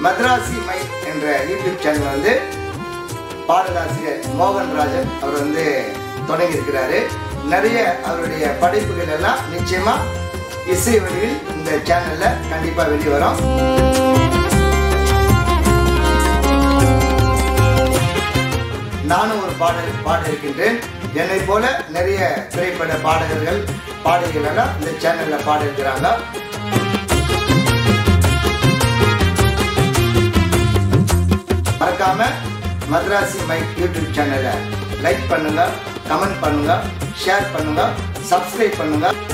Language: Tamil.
மദ്രാசி மை என்ற யூடியூப் சேனல் வந்து பாடலாசிரியர் மோகன்ராஜன் அவர் வந்து தொடங்கி இருக்கிறாரு நிறைய அவருடைய படைப்புகள் எல்லாம் நிச்சயமா இசை வடிவில் இந்த சேனல்ல கண்டிப்பா வெளிவரும் நானும் ஒரு பாடல் பாட இருக்கின்றேன் என்னை போல நிறைய திரைப்பட பாடகர்கள் பாடல்கள் எல்லாம் இந்த சேனல்ல பாட இருக்கிறாங்க மறக்காம மദ്രാசி மைக் யூடியூப் சேனலை லைக் பண்ணுங்க கமெண்ட் பண்ணுங்க ஷேர் பண்ணுங்க சப்ஸ்கிரைப் பண்ணுங்க